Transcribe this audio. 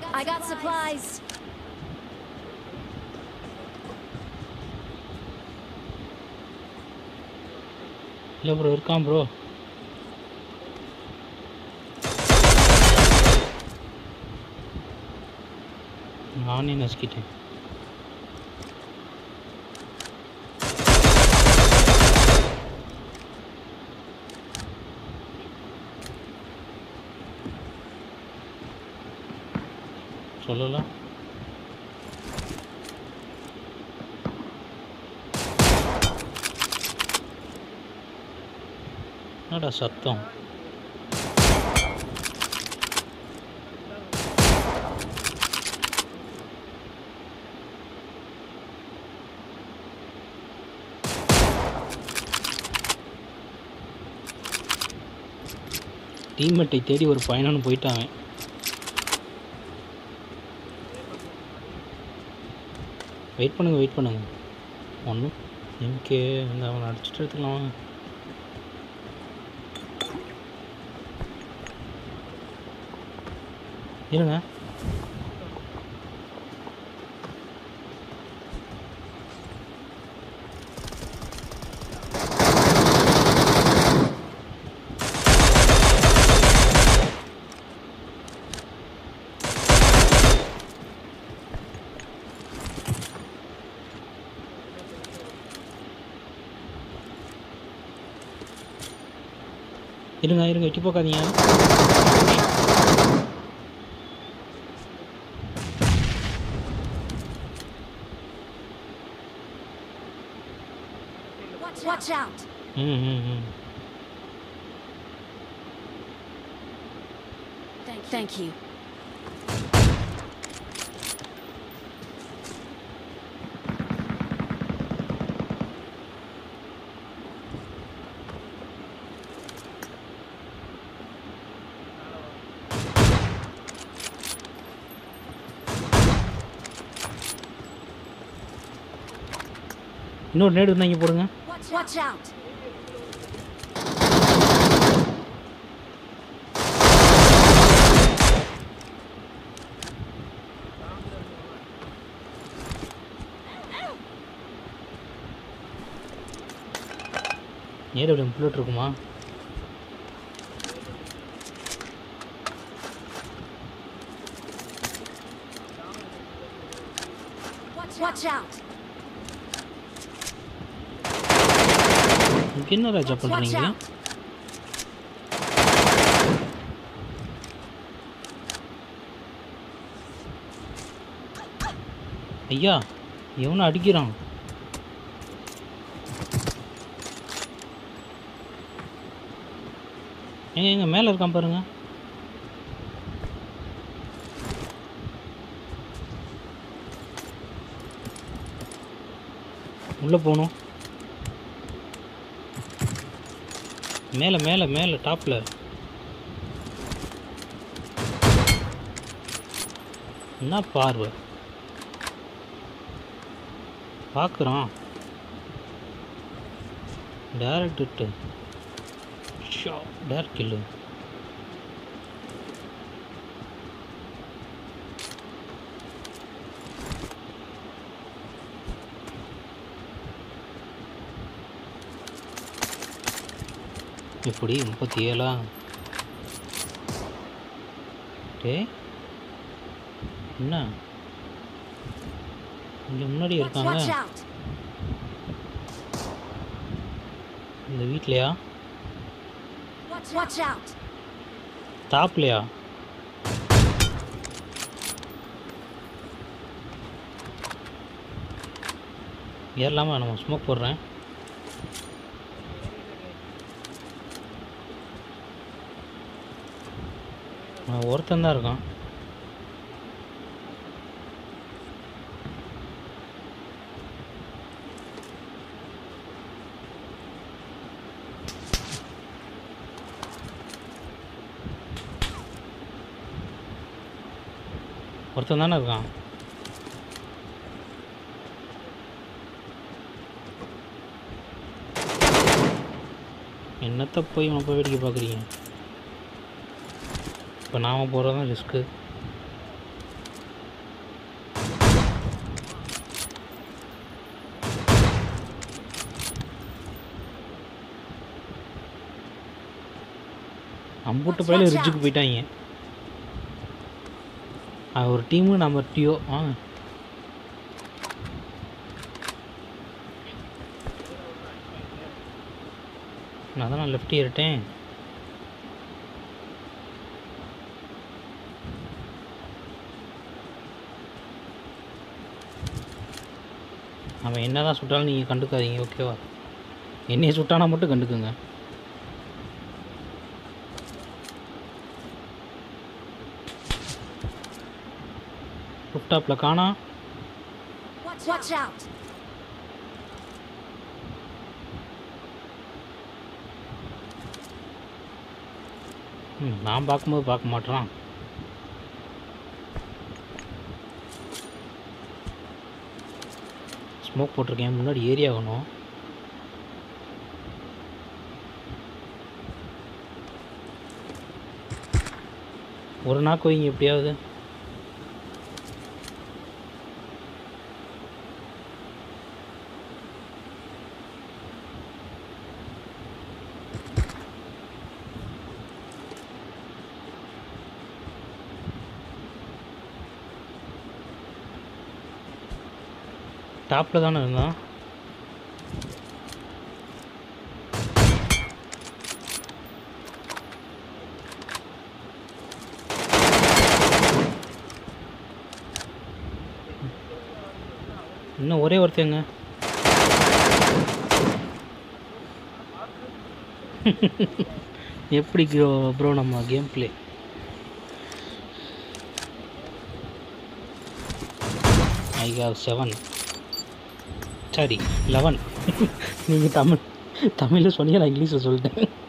I got supplies. இல்லை bro இருக்கான் bro நானே நசுக்கிட்டேன் சொல்லலாம் என்னடா சத்தம் டீம்மேட்டை தேடி ஒரு பயணம்னு போயிட்டாங்க வெயிட் பண்ணுங்க வெயிட் பண்ணுங்க ஒன்றும் எம்கே வந்து அவனை அடிச்சுட்டு எடுத்துக்கலாம் வாங்க. இருங்க இருங்க இருங்க எட்டி போக்காதீங்க Watch, Watch out. ம் ம் ம் Thank, Thank you. இன்னொரு நேடு இருந்தால் இங்கே போடுங்க Watch, Watch out. நேடு அப்படி புல்லட் இருக்குமா Watch, Watch out. இங்கே என்ன ராஜா Watch பண்ணுறீங்க out. ஐயா எவனை அடிக்கிறான் ஏங்க எங்க மேலே இருக்கான் பாருங்க உள்ளே போகணும் மேலே மேலே மேலே டாப்பில் என்ன பார்வை பார்க்குறான் டேரக்ட் இட்டு ஷா டேரக்ட் கில்லு எப்படி முப்பத்தி ஏழா டேய் என்ன இங்கே முன்னாடி Watch, இருக்காங்க Watch out. இந்த வீட்லையா Watch, Watch out. டாப்லையா ஏறலாமா நம்ம ஸ்மோக் போடுறேன் அவன் ஒருத்தன் தான் இருக்கான் ஒருத்தன் தானே இருக்கான் என்னத்தை போய் இவனை போய் வேடிக்கை பார்க்குறீங்க இப்போ நாம் போகிறது தான் ரிஸ்க்கு அம்புட்டு பயில Watch ரிட்ஜுக்கு out. போயிட்டாங்க அது ஒரு டீமு நம்ம டியோ ஆ நான் தான் லெஃப்ட் ஏறிட்டேன் அவன் என்ன தான் சுட்டாலும் நீங்கள் கண்டுக்காதீங்க ஓகேவா என்னைய சுட்டானா மட்டும் கண்டுக்குங்க டாப்பில் காணா Watch, Watch out. ம் நான் பார்க்கும்போது பார்க்க மாட்றான் ஸ்மோக் போட்டிருக்கேன் முன்னாடி ஏரி ஆகணும் ஒரு நாக்கு வைங்க எப்படியாவது டாப்பில் தானே இருந்தான் இன்னும் ஒரே ஒருத்தங்க எப்படி ப்ரோ நம்ம game play I have seven sorry eleven நீங்கள் தமிழ் தமிழில் சொன்னீங்க நான் இங்கிலீஷில் சொல்லிட்டேன்